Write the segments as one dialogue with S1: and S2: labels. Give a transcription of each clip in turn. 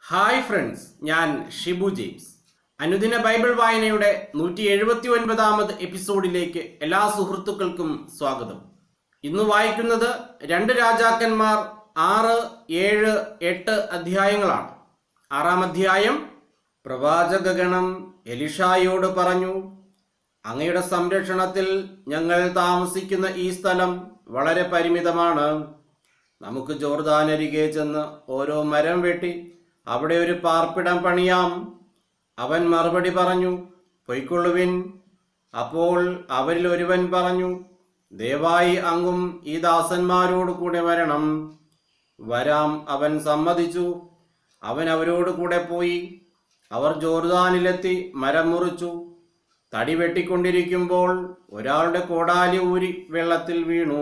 S1: hi friends ഞാൻ Shibu James അനുദിന Bible വായനയുടെ നൂറ്റി എഴുപത്തി ഒൻപതാമത് എപ്പിസോഡിലേക്ക് എല്ലാ സുഹൃത്തുക്കൾക്കും സ്വാഗതം ഇന്ന് വായിക്കുന്നത് രണ്ട് രാജാക്കന്മാർ ആറ് ഏഴ് എട്ട് അധ്യായങ്ങളാണ് ആറാം അധ്യായം പ്രവാചകഗണം എലിഷായോട് പറഞ്ഞു അങ്ങയുടെ സംരക്ഷണത്തിൽ ഞങ്ങൾ താമസിക്കുന്ന ഈ സ്ഥലം വളരെ പരിമിതമാണ് നമുക്ക് ജോർദാനരികെ ചെന്ന് ഓരോ മരം വെട്ടി അവിടെ ഒരു പാർപ്പിടം പണിയാം അവൻ മറുപടി പറഞ്ഞു പൊയ്ക്കൊള്ളുവിൻ അപ്പോൾ അവരിൽ ഒരുവൻ പറഞ്ഞു ദയവായി അങ്ങും ഈ ദാസന്മാരോട് കൂടെ വരണം വരാം അവൻ സമ്മതിച്ചു അവൻ അവരോട് കൂടെ പോയി അവർ ജോർദാനിലെത്തി മരം മുറിച്ചു തടി വെട്ടിക്കൊണ്ടിരിക്കുമ്പോൾ ഒരാളുടെ കോടാലി ഊരി വെള്ളത്തിൽ വീണു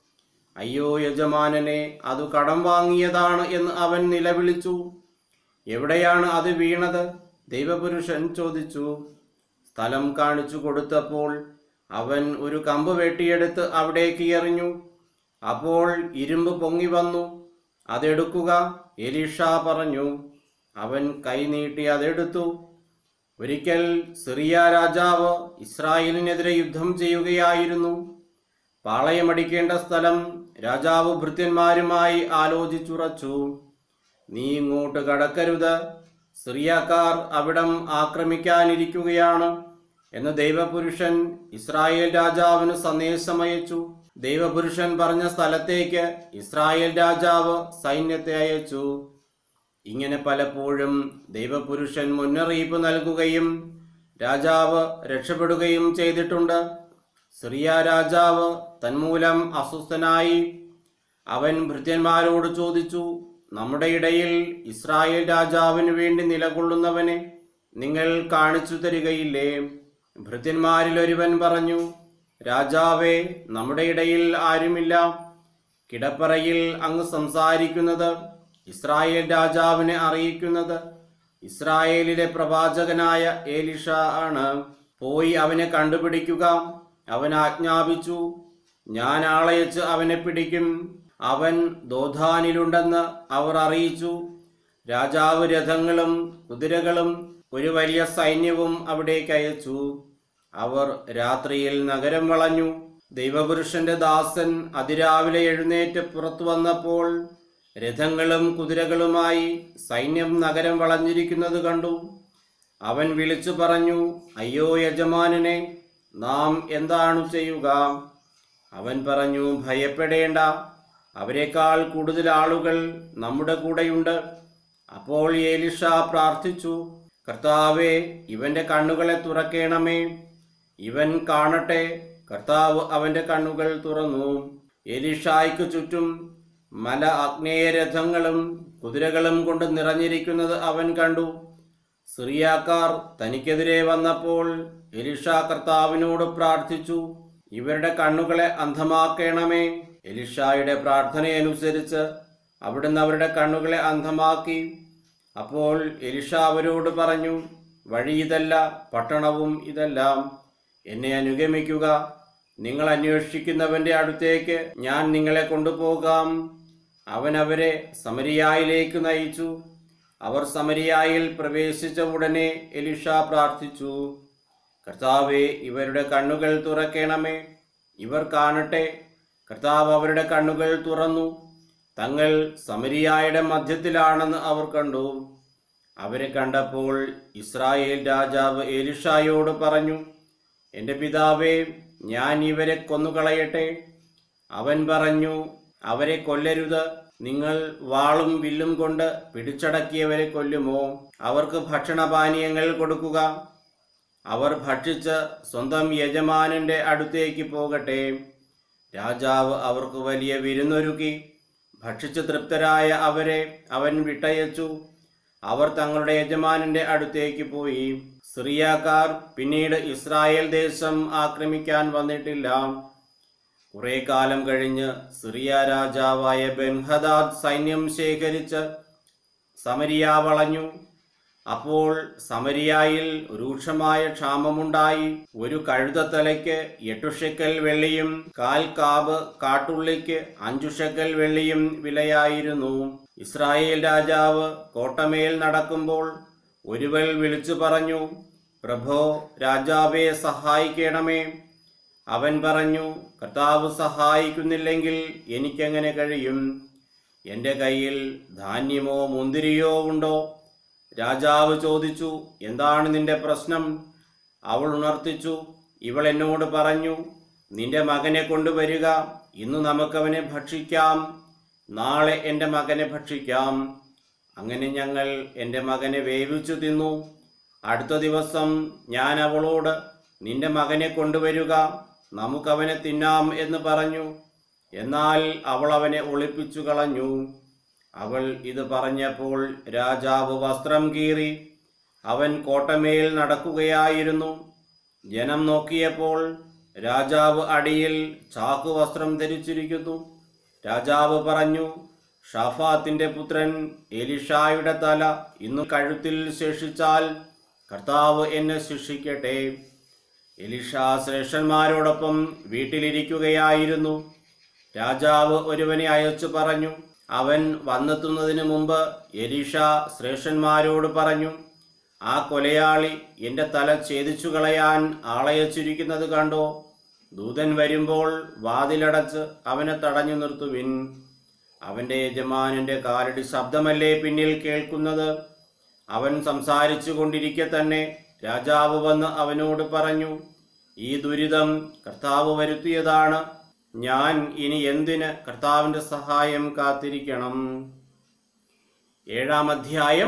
S1: അയ്യോ യജമാനനെ അത് കടം വാങ്ങിയതാണ് എന്ന് അവൻ നിലവിളിച്ചു എവിടെയാണ് അത് വീണത് ദൈവപുരുഷൻ ചോദിച്ചു സ്ഥലം കാണിച്ചു കൊടുത്തപ്പോൾ അവൻ ഒരു കമ്പ് വെട്ടിയെടുത്ത് അവിടേക്ക് എറിഞ്ഞു അപ്പോൾ ഇരുമ്പ് പൊങ്ങി വന്നു അതെടുക്കുക എലീഷ പറഞ്ഞു അവൻ കൈ നീട്ടി അതെടുത്തു ഒരിക്കൽ സിറിയ രാജാവ് ഇസ്രായേലിനെതിരെ യുദ്ധം ചെയ്യുകയായിരുന്നു പാളയമടിക്കേണ്ട സ്ഥലം രാജാവ് ഭൃത്യന്മാരുമായി ആലോചിച്ചുറച്ചു നീ ഇങ്ങോട്ട് കടക്കരുത് സിറിയക്കാർ അവിടം ആക്രമിക്കാനിരിക്കുകയാണ് എന്ന് ദൈവപുരുഷൻ ഇസ്രായേൽ രാജാവിന് സന്ദേശമയച്ചു ദൈവപുരുഷൻ പറഞ്ഞ സ്ഥലത്തേക്ക് ഇസ്രായേൽ രാജാവ് സൈന്യത്തെ അയച്ചു ഇങ്ങനെ പലപ്പോഴും ദൈവപുരുഷൻ മുന്നറിയിപ്പ് നൽകുകയും രാജാവ് രക്ഷപ്പെടുകയും ചെയ്തിട്ടുണ്ട് സിറിയ രാജാവ് തന്മൂലം അസ്വസ്ഥനായി അവൻ ഭൃത്യന്മാരോട് ചോദിച്ചു നമ്മുടെ ഇടയിൽ ഇസ്രായേൽ രാജാവിന് വേണ്ടി നിലകൊള്ളുന്നവനെ നിങ്ങൾ കാണിച്ചു തരികയില്ലേ ഭൃത്യന്മാരിൽ ഒരുവൻ പറഞ്ഞു രാജാവേ നമ്മുടെ ഇടയിൽ ആരുമില്ല കിടപ്പറയിൽ അങ്ങ് സംസാരിക്കുന്നത് ഇസ്രായേൽ രാജാവിനെ അറിയിക്കുന്നത് ഇസ്രായേലിലെ പ്രവാചകനായ ഏലിഷ ആണ് പോയി അവനെ കണ്ടുപിടിക്കുക അവൻ ആജ്ഞാപിച്ചു ഞാൻ ആളയച്ച് അവനെ പിടിക്കും അവൻ ദോധാനിലുണ്ടെന്ന് അവർ അറിയിച്ചു രാജാവ് രഥങ്ങളും കുതിരകളും ഒരു വലിയ സൈന്യവും അവിടേക്ക് അയച്ചു അവർ രാത്രിയിൽ നഗരം വളഞ്ഞു ദൈവപുരുഷന്റെ ദാസൻ അതിരാവിലെ എഴുന്നേറ്റ് പുറത്തു വന്നപ്പോൾ രഥങ്ങളും കുതിരകളുമായി സൈന്യം നഗരം വളഞ്ഞിരിക്കുന്നത് കണ്ടു അവൻ വിളിച്ചു പറഞ്ഞു അയ്യോ യജമാനനെ നാം എന്താണ് ചെയ്യുക അവൻ പറഞ്ഞു ഭയപ്പെടേണ്ട അവരെക്കാൾ കൂടുതൽ ആളുകൾ നമ്മുടെ കൂടെയുണ്ട് അപ്പോൾ ഏലിഷ പ്രാർത്ഥിച്ചു കർത്താവെ ഇവന്റെ കണ്ണുകളെ തുറക്കേണമേ ഇവൻ കാണട്ടെ കർത്താവ് അവന്റെ കണ്ണുകൾ തുറന്നു എലിഷായ്ക്ക് ചുറ്റും മല അഗ്നേയരഥങ്ങളും കുതിരകളും കൊണ്ട് നിറഞ്ഞിരിക്കുന്നത് അവൻ കണ്ടു സിറിയാക്കാർ തനിക്കെതിരെ വന്നപ്പോൾ എലിഷ കർത്താവിനോട് പ്രാർത്ഥിച്ചു ഇവരുടെ കണ്ണുകളെ അന്ധമാക്കണമേ എലിഷായുടെ പ്രാർത്ഥനയനുസരിച്ച് അവിടുന്ന് അവരുടെ കണ്ണുകളെ അന്ധമാക്കി അപ്പോൾ എലിഷ അവരോട് പറഞ്ഞു വഴി ഇതല്ല പട്ടണവും ഇതെല്ലാം എന്നെ അനുഗമിക്കുക നിങ്ങൾ അന്വേഷിക്കുന്നവന്റെ അടുത്തേക്ക് ഞാൻ നിങ്ങളെ കൊണ്ടുപോകാം അവൻ അവരെ സമരിയായിലേക്ക് നയിച്ചു അവർ സമരിയായിൽ പ്രവേശിച്ച ഉടനെ എലിഷ പ്രാർത്ഥിച്ചു കർത്താവെ ഇവരുടെ കണ്ണുകൾ തുറക്കണമേ ഇവർ കാണട്ടെ കർത്താവ് അവരുടെ കണ്ണുകൾ തുറന്നു തങ്ങൾ സമരിയായുടെ മധ്യത്തിലാണെന്ന് അവർ കണ്ടു അവരെ കണ്ടപ്പോൾ ഇസ്രായേൽ രാജാവ് എലിഷായോട് പറഞ്ഞു എൻ്റെ പിതാവേ ഞാൻ ഇവരെ കൊന്നുകളയട്ടെ അവൻ പറഞ്ഞു അവരെ കൊല്ലരുത് നിങ്ങൾ വാളും വില്ലും കൊണ്ട് പിടിച്ചടക്കിയവരെ കൊല്ലുമോ അവർക്ക് ഭക്ഷണപാനീയങ്ങൾ കൊടുക്കുക അവർ ഭക്ഷിച്ച് സ്വന്തം യജമാനന്റെ അടുത്തേക്ക് പോകട്ടെ രാജാവ് അവർക്ക് വലിയ വിരുന്നൊരുക്കി ഭക്ഷിച്ച് തൃപ്തരായ അവരെ അവൻ വിട്ടയച്ചു അവർ തങ്ങളുടെ യജമാനന്റെ അടുത്തേക്ക് പോയി സിറിയാക്കാർ പിന്നീട് ഇസ്രായേൽ ദേശം ആക്രമിക്കാൻ വന്നിട്ടില്ല കുറെ കാലം കഴിഞ്ഞ് സിറിയ രാജാവായ ബെൻഹദാദ് സൈന്യം ശേഖരിച്ച് സമരിയ വളഞ്ഞു അപ്പോൾ സമരിയായിൽ രൂക്ഷമായ ക്ഷാമമുണ്ടായി ഒരു കഴുതത്തലയ്ക്ക് എട്ടു ഷെക്കൽ വെള്ളിയും കാൽ കാബ് കാട്ടുള്ളിക്ക് അഞ്ചു ഷെക്കൽ വെള്ളിയും വിലയായിരുന്നു ഇസ്രായേൽ രാജാവ് കോട്ടമേൽ നടക്കുമ്പോൾ ഒരുവൾ വിളിച്ചു പറഞ്ഞു പ്രഭോ രാജാവെ സഹായിക്കണമേ അവൻ പറഞ്ഞു കർത്താവ് സഹായിക്കുന്നില്ലെങ്കിൽ എനിക്കെങ്ങനെ കഴിയും എൻ്റെ കയ്യിൽ ധാന്യമോ മുന്തിരിയോ ഉണ്ടോ രാജാവ് ചോദിച്ചു എന്താണ് നിന്റെ പ്രശ്നം അവൾ ഉണർത്തിച്ചു ഇവൾ എന്നോട് പറഞ്ഞു നിന്റെ മകനെ കൊണ്ടുവരിക ഇന്ന് നമുക്കവനെ ഭക്ഷിക്കാം നാളെ എൻ്റെ മകനെ ഭക്ഷിക്കാം അങ്ങനെ ഞങ്ങൾ എൻ്റെ മകനെ വേവിച്ചു തിന്നു അടുത്ത ദിവസം ഞാൻ അവളോട് നിന്റെ മകനെ കൊണ്ടുവരിക നമുക്കവനെ തിന്നാം എന്ന് പറഞ്ഞു എന്നാൽ അവൾ അവനെ ഒളിപ്പിച്ചു കളഞ്ഞു അവൾ ഇത് പറഞ്ഞപ്പോൾ രാജാവ് വസ്ത്രം കീറി അവൻ കോട്ടമേൽ നടക്കുകയായിരുന്നു ജനം നോക്കിയപ്പോൾ രാജാവ് അടിയിൽ ചാക്കുവസ്ത്രം ധരിച്ചിരിക്കുന്നു രാജാവ് പറഞ്ഞു ഷാഫാത്തിന്റെ പുത്രൻ എലിഷായുടെ തല ഇന്ന് കഴുത്തിൽ ശേഷിച്ചാൽ കർത്താവ് എന്നെ ശിക്ഷിക്കട്ടെ എലിഷ ശ്രേഷ്ഠന്മാരോടൊപ്പം വീട്ടിലിരിക്കുകയായിരുന്നു രാജാവ് ഒരുവനെ അയച്ചു പറഞ്ഞു അവൻ വന്നെത്തുന്നതിന് മുമ്പ് എലീഷ ശ്രേഷ്ഠന്മാരോട് പറഞ്ഞു ആ കൊലയാളി എൻ്റെ തല ഛേദിച്ചു കളയാൻ ആളയച്ചിരിക്കുന്നത് കണ്ടോ ദൂതൻ വരുമ്പോൾ വാതിലടച്ച് അവനെ തടഞ്ഞു നിർത്തുവിൻ അവൻ്റെ യജമാനന്റെ കാലടി ശബ്ദമല്ലേ പിന്നിൽ കേൾക്കുന്നത് അവൻ സംസാരിച്ചു കൊണ്ടിരിക്കെ തന്നെ രാജാവ് വന്ന് അവനോട് പറഞ്ഞു ഈ ദുരിതം കർത്താവ് വരുത്തിയതാണ് ഞാൻ ഇനി എന്തിന് കർത്താവിന്റെ സഹായം കാത്തിരിക്കണം ഏഴാം അധ്യായം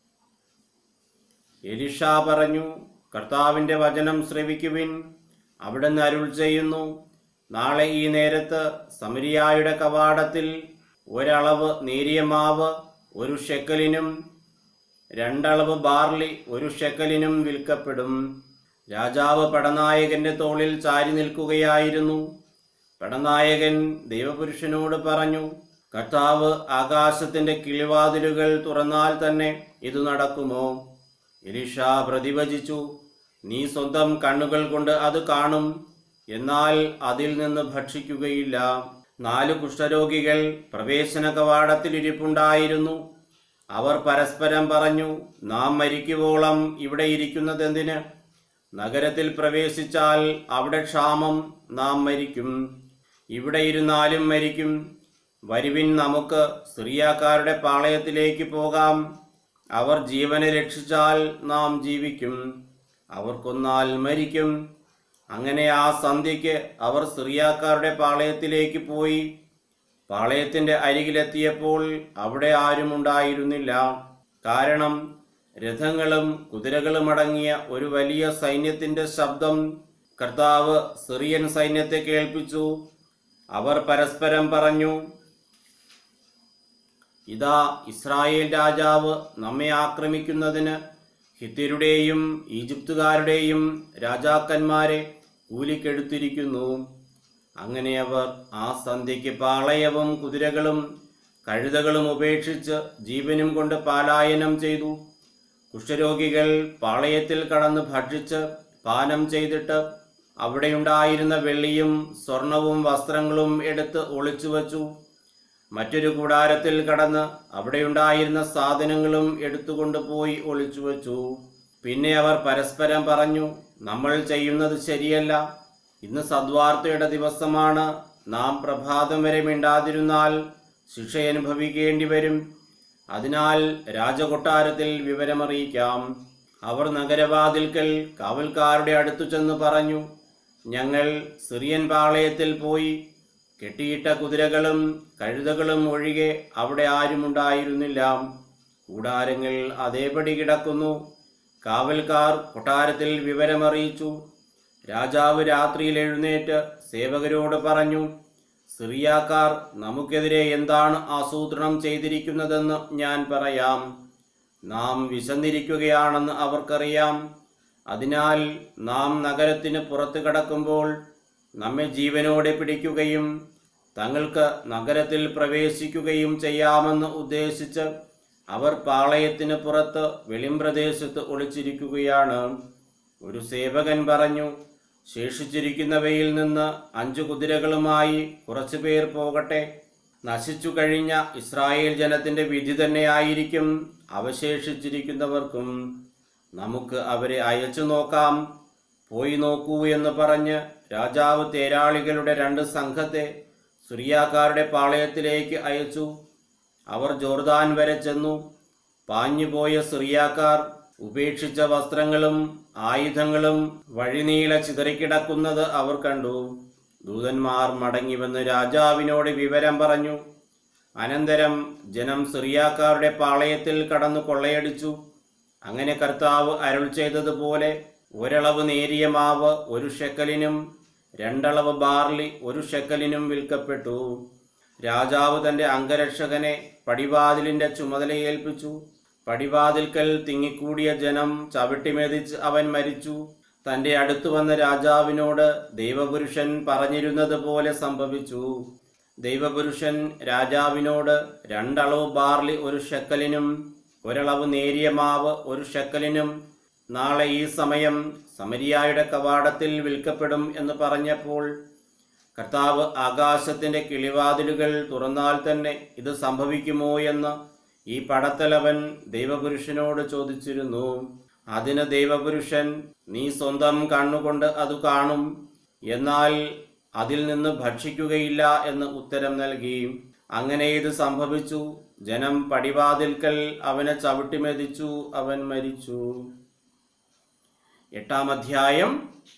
S1: എലിഷ പറഞ്ഞു കർത്താവിന്റെ വചനം ശ്രവിക്കുവിൻ അവിടുന്ന് അരുൾ ചെയ്യുന്നു നാളെ ഈ നേരത്ത് സമരിയായുടെ കവാടത്തിൽ ഒരളവ് നേരിയ മാവ് ഒരു ഷെക്കലിനും രണ്ടളവ് ബാർലി ഒരു ഷെക്കലിനും വിൽക്കപ്പെടും രാജാവ് പടനായകന്റെ തോളിൽ ചാരി നിൽക്കുകയായിരുന്നു പടനായകൻ ദൈവപുരുഷനോട് പറഞ്ഞു കർത്താവ് ആകാശത്തിന്റെ കിളിവാതിലുകൾ തുറന്നാൽ തന്നെ ഇത് നടക്കുമോ എലിഷ പ്രതിവചിച്ചു നീ സ്വന്തം കണ്ണുകൾ കൊണ്ട് അത് കാണും എന്നാൽ അതിൽ നിന്ന് ഭക്ഷിക്കുകയില്ല നാല് കുഷ്ഠരോഗികൾ പ്രവേശന കവാടത്തിൽ ഇരിപ്പുണ്ടായിരുന്നു അവർ പരസ്പരം പറഞ്ഞു നാം മരിക്കുവോളം ഇവിടെ ഇരിക്കുന്നതെന്തിന് നഗരത്തിൽ പ്രവേശിച്ചാൽ അവിടെ ക്ഷാമം നാം മരിക്കും ഇവിടെ ഇരുന്നാലും മരിക്കും വരുവിൻ നമുക്ക് സിറിയാക്കാരുടെ പാളയത്തിലേക്ക് പോകാം അവർ ജീവനെ രക്ഷിച്ചാൽ നാം ജീവിക്കും അവർ കൊന്നാൽ മരിക്കും അങ്ങനെ ആ സന്ധ്യയ്ക്ക് അവർ സിറിയാക്കാരുടെ പാളയത്തിലേക്ക് പോയി പാളയത്തിന്റെ അരികിലെത്തിയപ്പോൾ അവിടെ ആരും ഉണ്ടായിരുന്നില്ല കാരണം രഥങ്ങളും കുതിരകളും അടങ്ങിയ ഒരു വലിയ സൈന്യത്തിന്റെ ശബ്ദം കർത്താവ് സിറിയൻ സൈന്യത്തെ കേൾപ്പിച്ചു അവർ പരസ്പരം പറഞ്ഞു ഇതാ ഇസ്രായേൽ രാജാവ് നമ്മെ ആക്രമിക്കുന്നതിന് ഹിത്യരുടെയും ഈജിപ്തുകാരുടെയും രാജാക്കന്മാരെ കൂലിക്കെടുത്തിരിക്കുന്നു അങ്ങനെ അവർ ആ സന്ധ്യയ്ക്ക് പാളയവും കുതിരകളും കഴുതകളും ഉപേക്ഷിച്ച് ജീവനും കൊണ്ട് പാലായനം ചെയ്തു കുഷ്ഠരോഗികൾ പാളയത്തിൽ കടന്ന് ഭക്ഷിച്ച് പാനം ചെയ്തിട്ട് അവിടെയുണ്ടായിരുന്ന വെള്ളിയും സ്വർണവും വസ്ത്രങ്ങളും എടുത്ത് ഒളിച്ചു വച്ചു മറ്റൊരു കൂടാരത്തിൽ കടന്ന് അവിടെയുണ്ടായിരുന്ന സാധനങ്ങളും എടുത്തുകൊണ്ട് പോയി ഒളിച്ചു വച്ചു പിന്നെ അവർ പരസ്പരം പറഞ്ഞു നമ്മൾ ചെയ്യുന്നത് ശരിയല്ല ഇന്ന് സദ്വാർത്തയുടെ ദിവസമാണ് നാം പ്രഭാതം വരെ മിണ്ടാതിരുന്നാൽ ശിക്ഷ അനുഭവിക്കേണ്ടി വരും അതിനാൽ രാജകൊട്ടാരത്തിൽ വിവരമറിയിക്കാം അവർ നഗരവാതിൽക്കൽ കാവൽക്കാരുടെ അടുത്തു ചെന്ന് പറഞ്ഞു ഞങ്ങൾ സിറിയൻ പാളയത്തിൽ പോയി കെട്ടിയിട്ട കുതിരകളും കഴുതകളും ഒഴികെ അവിടെ ആരുമുണ്ടായിരുന്നില്ല കൂടാരങ്ങൾ അതേപടി കിടക്കുന്നു കാവൽക്കാർ കൊട്ടാരത്തിൽ വിവരമറിയിച്ചു രാജാവ് രാത്രിയിൽ എഴുന്നേറ്റ് സേവകരോട് പറഞ്ഞു സിറിയാക്കാർ നമുക്കെതിരെ എന്താണ് ആസൂത്രണം ചെയ്തിരിക്കുന്നതെന്ന് ഞാൻ പറയാം നാം വിശന്നിരിക്കുകയാണെന്ന് അവർക്കറിയാം അതിനാൽ നാം നഗരത്തിന് പുറത്തു കടക്കുമ്പോൾ നമ്മെ ജീവനോടെ പിടിക്കുകയും തങ്ങൾക്ക് നഗരത്തിൽ പ്രവേശിക്കുകയും ചെയ്യാമെന്ന് ഉദ്ദേശിച്ച് അവർ പാളയത്തിന് പുറത്ത് വെളിമ്പ്രദേശത്ത് ഒളിച്ചിരിക്കുകയാണ് ഒരു സേവകൻ പറഞ്ഞു ശേഷിച്ചിരിക്കുന്നവയിൽ നിന്ന് അഞ്ചു കുതിരകളുമായി കുറച്ചുപേർ പോകട്ടെ നശിച്ചു കഴിഞ്ഞ ഇസ്രായേൽ ജനത്തിന്റെ വിധി തന്നെയായിരിക്കും അവശേഷിച്ചിരിക്കുന്നവർക്കും നമുക്ക് അവരെ അയച്ചു നോക്കാം പോയി നോക്കൂ എന്ന് പറഞ്ഞ് രാജാവ് തേരാളികളുടെ രണ്ട് സംഘത്തെ സുറിയാക്കാരുടെ പാളയത്തിലേക്ക് അയച്ചു അവർ ജോർദാൻ വരെ ചെന്നു പാഞ്ഞുപോയ സിറിയാക്കാർ ഉപേക്ഷിച്ച വസ്ത്രങ്ങളും ആയുധങ്ങളും വഴിനീള ചിതറിക്കിടക്കുന്നത് അവർ കണ്ടു ദൂതന്മാർ മടങ്ങിവന്ന് രാജാവിനോട് വിവരം പറഞ്ഞു അനന്തരം ജനം സിറിയാക്കാരുടെ പാളയത്തിൽ കടന്നു കൊള്ളയടിച്ചു അങ്ങനെ കർത്താവ് അരുൾ ചെയ്തതുപോലെ ഒരളവ് നേരിയ മാവ് ഒരു ഷെക്കലിനും രണ്ടളവ് ബാർലി ഒരു ഷെക്കലിനും വിൽക്കപ്പെട്ടു രാജാവ് തന്റെ അംഗരക്ഷകനെ പടിവാതിലിന്റെ ചുമതല ഏൽപ്പിച്ചു പടിവാതിൽക്കൽ തിങ്ങിക്കൂടിയ ജനം ചവിട്ടിമെതിച്ച് അവൻ മരിച്ചു തന്റെ അടുത്തു വന്ന രാജാവിനോട് ദൈവപുരുഷൻ പറഞ്ഞിരുന്നത് പോലെ സംഭവിച്ചു ദൈവപുരുഷൻ രാജാവിനോട് രണ്ടളവ് ബാർലി ഒരു ഷെക്കലിനും ഒരളവ് നേരിയ മാവ് ഒരു ഷെക്കലിനും നാളെ ഈ സമയം സമരിയായുടെ കവാടത്തിൽ വിൽക്കപ്പെടും എന്ന് പറഞ്ഞപ്പോൾ കർത്താവ് ആകാശത്തിന്റെ കിളിവാതിലുകൾ തുറന്നാൽ തന്നെ ഇത് സംഭവിക്കുമോ എന്ന് ഈ പടത്തലവൻ ദൈവപുരുഷനോട് ചോദിച്ചിരുന്നു അതിന് ദൈവപുരുഷൻ നീ സ്വന്തം കണ്ണുകൊണ്ട് അത് കാണും എന്നാൽ അതിൽ നിന്ന് ഭക്ഷിക്കുകയില്ല എന്ന് ഉത്തരം നൽകി അങ്ങനെ ഇത് സംഭവിച്ചു ജനം പടിവാതിൽക്കൽ അവനെ ചവിട്ടിമെതിച്ചു അവൻ മരിച്ചു എട്ടാം അധ്യായം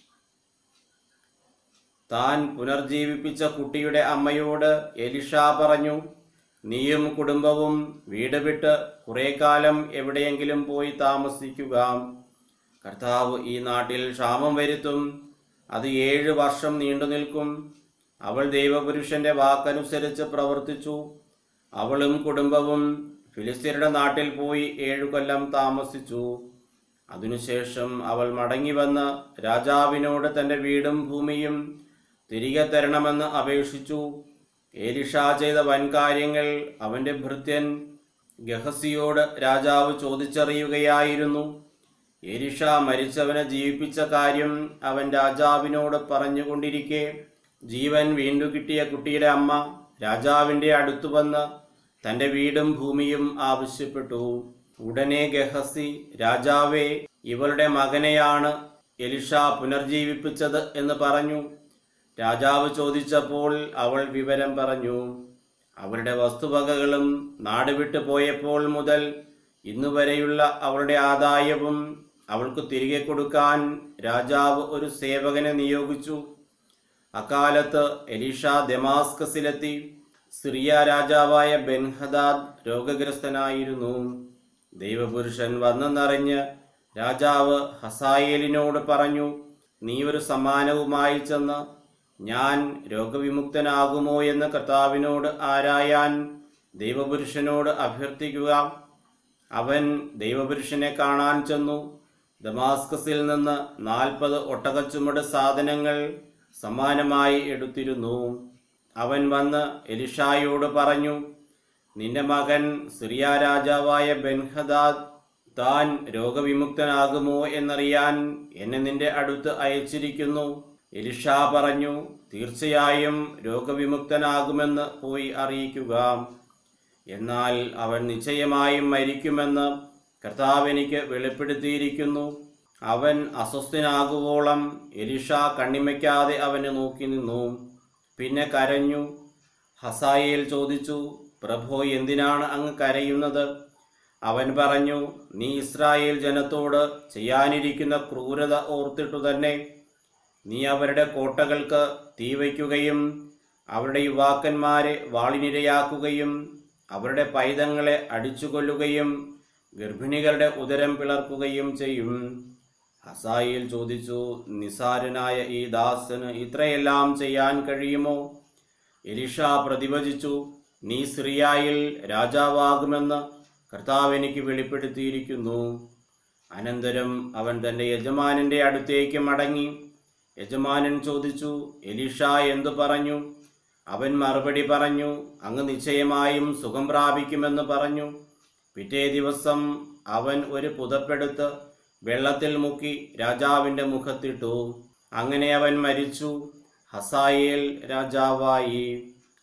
S1: താൻ പുനർജീവിപ്പിച്ച കുട്ടിയുടെ അമ്മയോട് എലിഷ പറഞ്ഞു നീയും കുടുംബവും വീട് വിട്ട് കുറെ കാലം എവിടെയെങ്കിലും പോയി താമസിക്കുക കർത്താവ് ഈ നാട്ടിൽ ക്ഷാമം വരുത്തും അത് ഏഴ് വർഷം നീണ്ടു നിൽക്കും അവൾ ദൈവപുരുഷന്റെ വാക്കനുസരിച്ച് പ്രവർത്തിച്ചു അവളും കുടുംബവും ഫിലിസ്തീനയുടെ നാട്ടിൽ പോയി ഏഴു കൊല്ലം താമസിച്ചു അതിനുശേഷം അവൾ മടങ്ങി വന്ന് രാജാവിനോട് തന്റെ വീടും ഭൂമിയും തിരികെ തരണമെന്ന് അപേക്ഷിച്ചു ഏലിഷ ചെയ്ത വൻകാര്യങ്ങൾ അവന്റെ ഭൃത്യൻ ഗഹസിയോട് രാജാവ് ചോദിച്ചറിയുകയായിരുന്നു എലിഷ മരിച്ചവനെ ജീവിപ്പിച്ച കാര്യം അവൻ രാജാവിനോട് പറഞ്ഞുകൊണ്ടിരിക്കെ ജീവൻ വീണ്ടു കിട്ടിയ കുട്ടിയുടെ അമ്മ രാജാവിന്റെ അടുത്തു വന്ന് തന്റെ വീടും ഭൂമിയും ആവശ്യപ്പെട്ടു ഉടനെ ഗഹസി രാജാവേ ഇവളുടെ മകനെയാണ് എലിഷ പുനർജീവിപ്പിച്ചത് എന്ന് പറഞ്ഞു രാജാവ് ചോദിച്ചപ്പോൾ അവൾ വിവരം പറഞ്ഞു അവളുടെ വസ്തുവകകളും നാട് വിട്ടു പോയപ്പോൾ മുതൽ ഇന്നുവരെയുള്ള അവളുടെ ആദായവും അവൾക്ക് തിരികെ കൊടുക്കാൻ രാജാവ് ഒരു സേവകനെ നിയോഗിച്ചു അക്കാലത്ത് എലീഷ ദമാസ്കസിലെത്തി സിറിയ രാജാവായ ബെൻഹദാദ് രോഗഗ്രസ്തനായിരുന്നു ദൈവപുരുഷൻ വന്നെന്നറിഞ്ഞ് രാജാവ് ഹസായേലിനോട് പറഞ്ഞു നീ ഒരു സമ്മാനവുമായി ചെന്ന് ഞാൻ രോഗവിമുക്തനാകുമോ എന്ന് കർത്താവിനോട് ആരായാൻ ദൈവപുരുഷനോട് അഭ്യർത്ഥിക്കുക അവൻ ദൈവപുരുഷനെ കാണാൻ ചെന്നു ദമാസ്കസിൽ നിന്ന് നാൽപ്പത് ഒട്ടകച്ചുമട് സാധനങ്ങൾ സമ്മാനമായി എടുത്തിരുന്നു അവൻ വന്ന് എലിഷായോട് പറഞ്ഞു നിന്റെ മകൻ സിറിയ രാജാവായ ബെൻഹദാദ് താൻ രോഗവിമുക്തനാകുമോ എന്നറിയാൻ എന്നെ നിന്റെ അടുത്ത് അയച്ചിരിക്കുന്നു എലിഷ പറഞ്ഞു തീർച്ചയായും രോഗവിമുക്തനാകുമെന്ന് പോയി അറിയിക്കുക എന്നാൽ അവൻ നിശ്ചയമായും മരിക്കുമെന്ന് കർത്താവ് എനിക്ക് വെളിപ്പെടുത്തിയിരിക്കുന്നു അവൻ അസ്വസ്ഥനാകുവോളം എലിഷ കണ്ണിമയ്ക്കാതെ അവനെ നോക്കി നിന്നു പിന്നെ കരഞ്ഞു ഹസായേൽ ചോദിച്ചു പ്രഭോ എന്തിനാണ് അങ്ങ് കരയുന്നത് അവൻ പറഞ്ഞു നീ ഇസ്രായേൽ ജനത്തോട് ചെയ്യാനിരിക്കുന്ന ക്രൂരത ഓർത്തിട്ടു തന്നെ നീ അവരുടെ കോട്ടകൾക്ക് തീ വയ്ക്കുകയും അവരുടെ യുവാക്കന്മാരെ വാളിനിരയാക്കുകയും അവരുടെ പൈതങ്ങളെ അടിച്ചുകൊല്ലുകയും ഗർഭിണികളുടെ ഉദരം പിളർക്കുകയും ചെയ്യും ഹസായിൽ ചോദിച്ചു നിസാരനായ ഈ ദാസന് ഇത്രയെല്ലാം ചെയ്യാൻ കഴിയുമോ എലിഷ പ്രതിവചിച്ചു നീ സിറിയായിൽ രാജാവാകുമെന്ന് കർത്താവ് എനിക്ക് വെളിപ്പെടുത്തിയിരിക്കുന്നു അനന്തരം അവൻ തന്റെ യജമാനന്റെ അടുത്തേക്ക് മടങ്ങി യജമാനൻ ചോദിച്ചു എലിഷ എന്തു പറഞ്ഞു അവൻ മറുപടി പറഞ്ഞു അങ്ങ് നിശ്ചയമായും സുഖം പ്രാപിക്കുമെന്ന് പറഞ്ഞു പിറ്റേ ദിവസം അവൻ ഒരു പുതപ്പെടുത്ത് വെള്ളത്തിൽ മുക്കി രാജാവിന്റെ മുഖത്തിട്ടു അങ്ങനെ അവൻ മരിച്ചു ഹസായേൽ രാജാവായി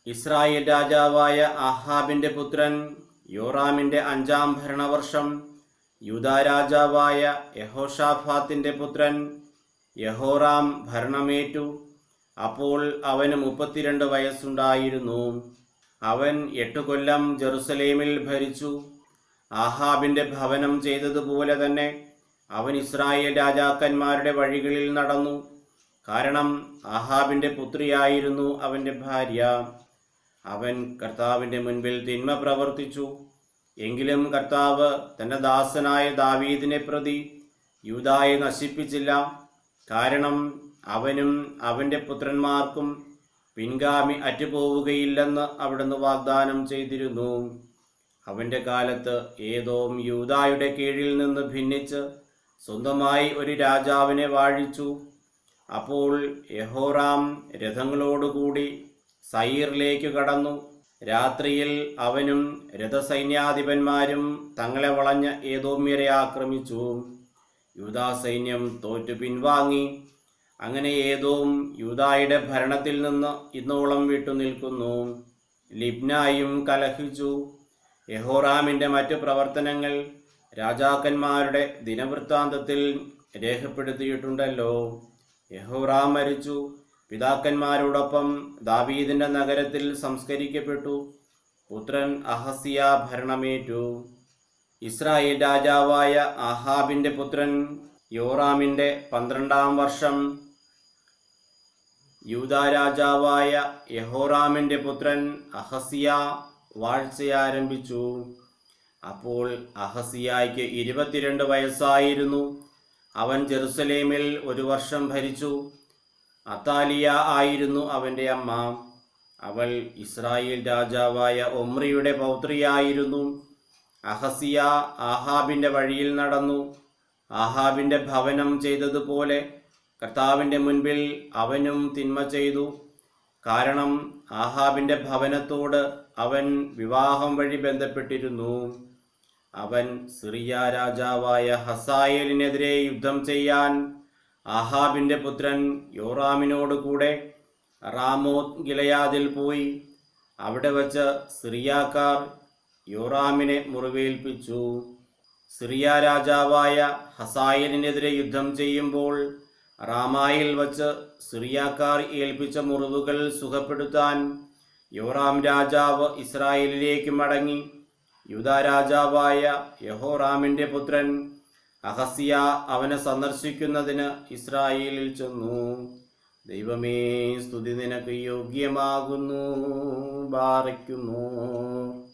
S1: ഇസ്രായേൽ രാജാവായ ആഹാബിന്റെ പുത്രൻ യോറാമിന്റെ അഞ്ചാം ഭരണവർഷം യൂദാ രാജാവായ യഹോഷാഫാത്തിന്റെ പുത്രൻ യഹോറാം ഭരണമേറ്റു അപ്പോൾ അവന് മുപ്പത്തിരണ്ട് വയസ്സുണ്ടായിരുന്നു അവൻ എട്ട് കൊല്ലം ജെറുസലേമിൽ ഭരിച്ചു ആഹാബിന്റെ ഭവനം ചെയ്തതുപോലെ തന്നെ അവൻ ഇസ്രായേൽ രാജാക്കന്മാരുടെ വഴികളിൽ നടന്നു കാരണം ആഹാബിന്റെ പുത്രിയായിരുന്നു അവന്റെ ഭാര്യ അവൻ കർത്താവിന്റെ മുൻപിൽ തിന്മ പ്രവർത്തിച്ചു എങ്കിലും കർത്താവ് തന്റെ ദാസനായ ദാവീദിനെ പ്രതി യൂദായെ നശിപ്പിച്ചില്ല കാരണം അവനും അവന്റെ പുത്രന്മാർക്കും പിൻഗാമി അറ്റുപോവുകയില്ലെന്ന് അവിടുന്ന് വാഗ്ദാനം ചെയ്തിരുന്നു അവന്റെ കാലത്ത് ഏതോം യൂദായുടെ കീഴിൽ നിന്ന് ഭിന്നിച്ച് സ്വന്തമായി ഒരു രാജാവിനെ വാഴിച്ചു അപ്പോൾ യഹോറാം രഥങ്ങളോടുകൂടി സയീറിലേക്ക് കടന്നു രാത്രിയിൽ അവനും രഥസൈന്യാധിപന്മാരും തങ്ങളെ വളഞ്ഞ ഏതോമ്യരെ ആക്രമിച്ചു യൂദാ സൈന്യം തോറ്റു പിൻവാങ്ങി അങ്ങനെ ഏതോം യൂദായുടെ ഭരണത്തിൽ നിന്ന് ഇന്നോളം വിട്ടുനിൽക്കുന്നു ലിബ്നായും കലഹിച്ചു യഹോറാമിന്റെ മറ്റു പ്രവർത്തനങ്ങൾ രാജാക്കന്മാരുടെ ദിനവൃത്താന്തത്തിൽ രേഖപ്പെടുത്തിയിട്ടുണ്ടല്ലോ യഹോറാം മരിച്ചു പിതാക്കന്മാരോടൊപ്പം ദാവീദിന്റെ നഗരത്തിൽ സംസ്കരിക്കപ്പെട്ടു പുത്രൻ അഹസിയ ഭരണമേറ്റു ഇസ്രായേൽ രാജാവായ ആഹാബിന്റെ പുത്രൻ യോറാമിന്റെ പന്ത്രണ്ടാം വർഷം യൂദാ രാജാവായ യഹോറാമിന്റെ പുത്രൻ അഹസിയ വാഴ്ചയാരംഭിച്ചു അപ്പോൾ അഹസിയായ്ക്ക് ഇരുപത്തിരണ്ട് വയസ്സായിരുന്നു അവൻ ജെറുസലേമിൽ ഒരു വർഷം ഭരിച്ചു അത്താലിയ ആയിരുന്നു അവന്റെ അമ്മ അവൾ ഇസ്രായേൽ രാജാവായ ഒമ്രിയുടെ പൗത്രിയായിരുന്നു അഹസിയ ആഹാബിന്റെ വഴിയിൽ നടന്നു ആഹാബിന്റെ ഭവനം ചെയ്തതുപോലെ കർത്താവിന്റെ മുൻപിൽ അവനും തിന്മ ചെയ്തു കാരണം ആഹാബിന്റെ ഭവനത്തോട് അവൻ വിവാഹം വഴി ബന്ധപ്പെട്ടിരുന്നു അവൻ സിറിയ രാജാവായ ഹസായേലിനെതിരെ യുദ്ധം ചെയ്യാൻ ആഹാബിന്റെ പുത്രൻ യോറാമിനോടുകൂടെ റാമോത് ഗിലയാദിൽ പോയി അവിടെ വച്ച് സിറിയാക്കാർ യോറാമിനെ മുറിവേൽപ്പിച്ചു സിറിയ രാജാവായ ഹസായലിനെതിരെ യുദ്ധം ചെയ്യുമ്പോൾ റാമായിൽ വച്ച് സിറിയാക്കാർ ഏൽപ്പിച്ച മുറിവുകൾ സുഖപ്പെടുത്താൻ യോറാം രാജാവ് ഇസ്രായേലിലേക്ക് മടങ്ങി യൂദാ രാജാവായ യഹോറാമിന്റെ പുത്രൻ അഹസിയ അവനെ സന്ദർശിക്കുന്നതിന് ഇസ്രായേലിൽ ചെന്നു ദൈവമേ സ്തുതി നിനക്ക് യോഗ്യമാകുന്നു ബാറയ്ക്കുന്നു